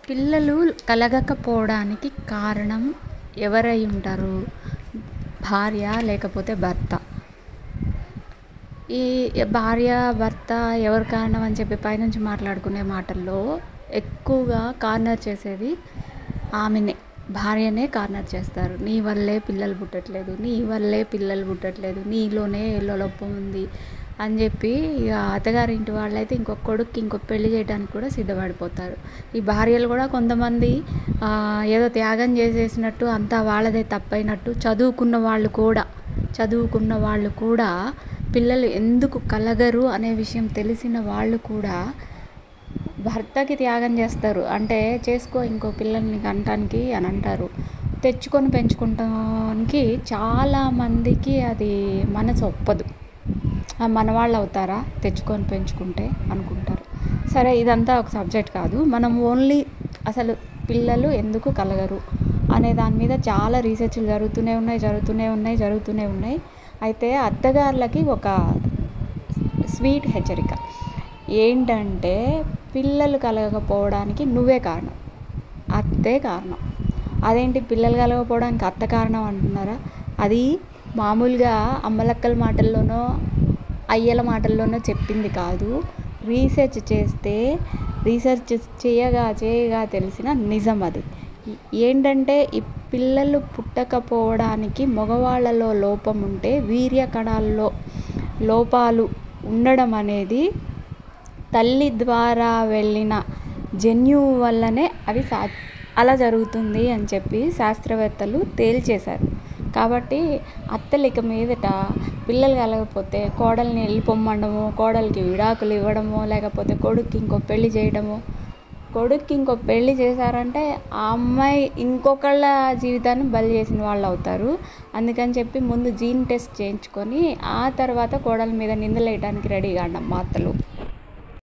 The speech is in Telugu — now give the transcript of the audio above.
పిల్లలు కలగకపోవడానికి కారణం ఎవరై ఉంటారు భార్య లేకపోతే భర్త ఈ భార్య భర్త ఎవరు కారణం అని చెప్పి పైనుంచి మాట్లాడుకునే మాటల్లో ఎక్కువగా కార్నర్ చేసేది ఆమెనే భార్యనే కార్నర్ చేస్తారు నీ వల్లే పిల్లలు పుట్టట్లేదు నీ వల్లే పిల్లలు పుట్టట్లేదు నీలోనే ఏలో లోపం ఉంది అని చెప్పి ఇక అత్తగారింటి వాళ్ళైతే ఇంకో కొడుక్కి ఇంకో పెళ్లి చేయడానికి కూడా సిద్ధపడిపోతారు ఈ భార్యలు కూడా కొంతమంది ఆ, ఏదో త్యాగం చేసేసినట్టు అంతా వాళ్ళదే తప్పైనట్టు చదువుకున్న వాళ్ళు కూడా చదువుకున్న వాళ్ళు కూడా పిల్లలు ఎందుకు కలగరు అనే విషయం తెలిసిన వాళ్ళు కూడా భర్తకి త్యాగం చేస్తారు అంటే చేసుకో ఇంకో పిల్లల్ని కంటానికి అని అంటారు తెచ్చుకొని పెంచుకుంటానికి చాలామందికి అది మనసు ఒప్పదు ఆ మనవాళ్ళు అవుతారా తెచ్చుకొని పెంచుకుంటే అనుకుంటారు సరే ఇదంతా ఒక సబ్జెక్ట్ కాదు మనం ఓన్లీ అసలు పిల్లలు ఎందుకు కలగరు అనే దాని మీద చాలా రీసెర్చ్లు జరుగుతూనే ఉన్నాయి జరుగుతూనే ఉన్నాయి జరుగుతూనే ఉన్నాయి అయితే అత్తగారులకి ఒక స్వీట్ హెచ్చరిక ఏంటంటే పిల్లలు కలగకపోవడానికి నువ్వే కారణం అత్తే కారణం అదేంటి పిల్లలు కలగకపోవడానికి అత్త కారణం అంటున్నారా అది మామూలుగా అమ్మలక్కల మాటల్లోనో అయ్యల మాటల్లోనో చెప్పింది కాదు రీసెర్చ్ చేస్తే రీసెర్చ్ చేయగా చేయగా తెలిసిన నిజం అది ఏంటంటే ఈ పిల్లలు పుట్టకపోవడానికి మగవాళ్ళలో లోపం ఉంటే వీర్య కణాల్లో లోపాలు ఉండడం అనేది తల్లి ద్వారా వెళ్ళిన జన్యువు వల్లనే అది సా అలా జరుగుతుంది అని చెప్పి శాస్త్రవేత్తలు తేల్చేశారు కాబట్టి అత్తలు ఇక మీదట పిల్లలు కలగకపోతే కోడల్ని వెళ్ళిపోమ్మడము కోడలికి విడాకులు ఇవ్వడము లేకపోతే కొడుక్కి ఇంకో పెళ్లి చేయడము కొడుక్కి ఇంకో పెళ్లి చేశారంటే ఆ అమ్మాయి ఇంకొకళ్ళ జీవితాన్ని బలి చేసిన వాళ్ళు అవుతారు అందుకని చెప్పి ముందు జీన్ టెస్ట్ చేయించుకొని ఆ తర్వాత కోడల మీద నిందలేయడానికి రెడీగా అండి అమ్మ అత్తలు